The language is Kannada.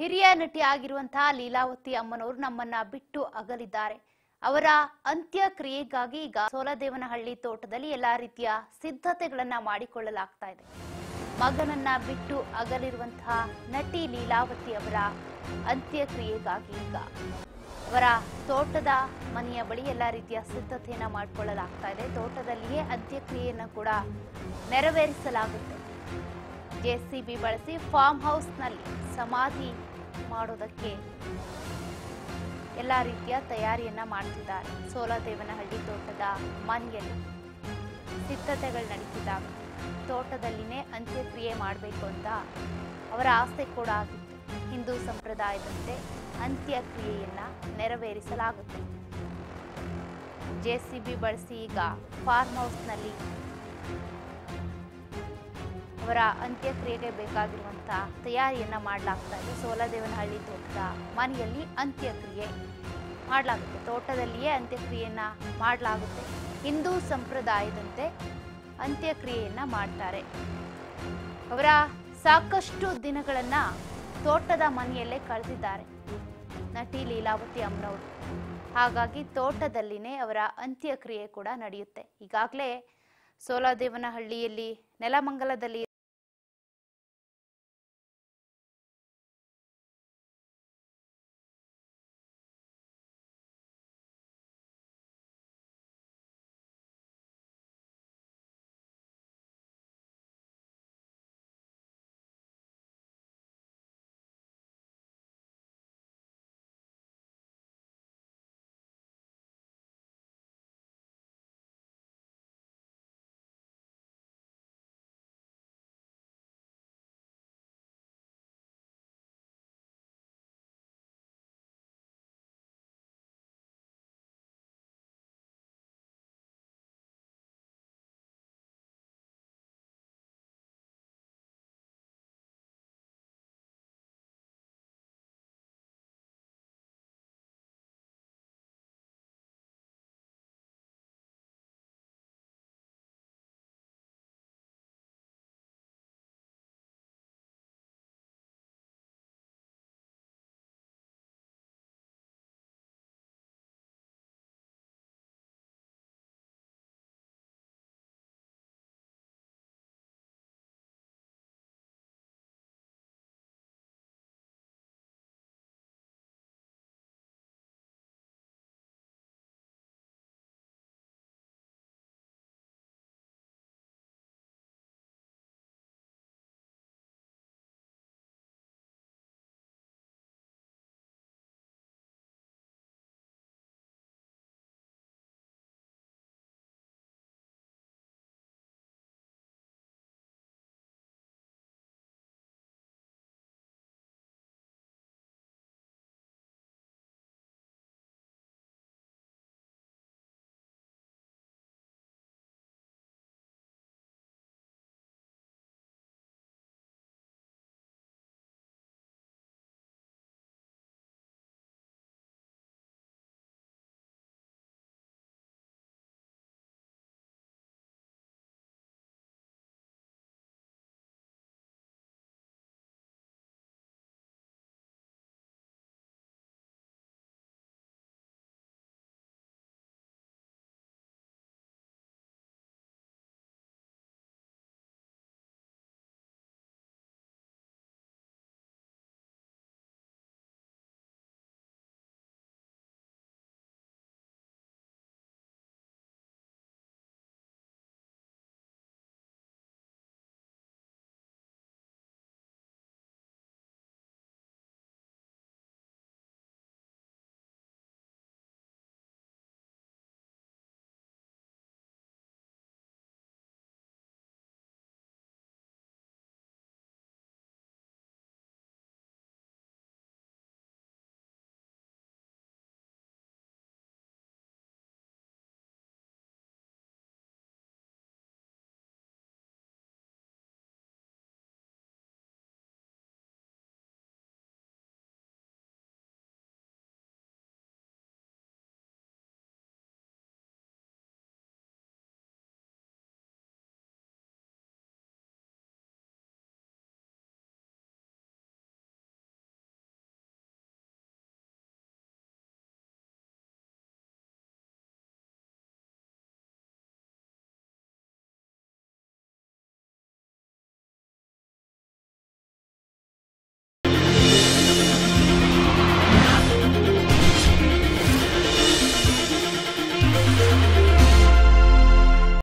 ಹಿರಿಯ ನಟಿ ಆಗಿರುವಂತಹ ಲೀಲಾವತಿ ಅಮ್ಮನವರು ನಮ್ಮನ್ನ ಬಿಟ್ಟು ಅಗಲಿದ್ದಾರೆ ಅವರ ಅಂತ್ಯಕ್ರಿಯೆಗಾಗಿ ಈಗ ಸೋಲದೇವನಹಳ್ಳಿ ತೋಟದಲ್ಲಿ ಎಲ್ಲಾ ರೀತಿಯ ಸಿದ್ಧತೆಗಳನ್ನ ಮಾಡಿಕೊಳ್ಳಲಾಗ್ತಾ ಇದೆ ಮಗನನ್ನ ಬಿಟ್ಟು ಅಗಲಿರುವಂತಹ ನಟಿ ಲೀಲಾವತಿ ಅವರ ಅಂತ್ಯಕ್ರಿಯೆಗಾಗಿ ಈಗ ಅವರ ತೋಟದ ಮನೆಯ ಬಳಿ ಎಲ್ಲ ರೀತಿಯ ಸಿದ್ಧತೆಯನ್ನ ಮಾಡಿಕೊಳ್ಳಲಾಗ್ತಾ ಇದೆ ತೋಟದಲ್ಲಿಯೇ ಅಂತ್ಯಕ್ರಿಯೆಯನ್ನು ಕೂಡ ನೆರವೇರಿಸಲಾಗುತ್ತೆ ಜೆಸಿಬಿ ಬಳಸಿ ಫಾರ್ಮ್ ಹೌಸ್ನಲ್ಲಿ ಸಮಾಧಿ ಮಾಡೋದಕ್ಕೆ ಎಲ್ಲ ರೀತಿಯ ತಯಾರಿಯನ್ನ ಮಾಡ್ತಿದ್ದಾರೆ ಸೋಲದೇವನಹಳ್ಳಿ ತೋಟದ ಮನೆಯಲ್ಲಿ ಸಿದ್ಧತೆಗಳು ನಡೀತಿದ್ದಾವೆ ತೋಟದಲ್ಲಿನೇ ಅಂತ್ಯಕ್ರಿಯೆ ಮಾಡಬೇಕು ಅಂತ ಅವರ ಆಸೆ ಕೂಡ ಆಗಿತ್ತು ಹಿಂದೂ ಸಂಪ್ರದಾಯದಂತೆ ಅಂತ್ಯಕ್ರಿಯೆಯನ್ನ ನೆರವೇರಿಸಲಾಗುತ್ತೆ ಜೆಸಿಬಿ ಬಳಸಿ ಈಗ ಫಾರ್ಮ್ ಹೌಸ್ನಲ್ಲಿ ಅವರ ಅಂತ್ಯಕ್ರಿಯೆಗೆ ಬೇಕಾಗಿರುವಂತಹ ತಯಾರಿಯನ್ನ ಮಾಡಲಾಗ್ತಾ ಇದೆ ಸೋಲದೇವನಹಳ್ಳಿ ತೋಟದ ಮನೆಯಲ್ಲಿ ಅಂತ್ಯಕ್ರಿಯೆ ಮಾಡಲಾಗುತ್ತೆ ತೋಟದಲ್ಲಿಯೇ ಅಂತ್ಯಕ್ರಿಯೆಯನ್ನ ಮಾಡಲಾಗುತ್ತೆ ಹಿಂದೂ ಸಂಪ್ರದಾಯದಂತೆ ಅಂತ್ಯಕ್ರಿಯೆಯನ್ನ ಮಾಡ್ತಾರೆ ಅವರ ಸಾಕಷ್ಟು ದಿನಗಳನ್ನ ತೋಟದ ಮನೆಯಲ್ಲೇ ಕಳೆದಿದ್ದಾರೆ ನಟಿ ಲೀಲಾವತಿ ಅಮ್ಮನವರು ಹಾಗಾಗಿ ತೋಟದಲ್ಲಿನೇ ಅವರ ಅಂತ್ಯಕ್ರಿಯೆ ಕೂಡ ನಡೆಯುತ್ತೆ ಈಗಾಗಲೇ ಸೋಲಾದೇವನಹಳ್ಳಿಯಲ್ಲಿ ನೆಲಮಂಗಲದಲ್ಲಿ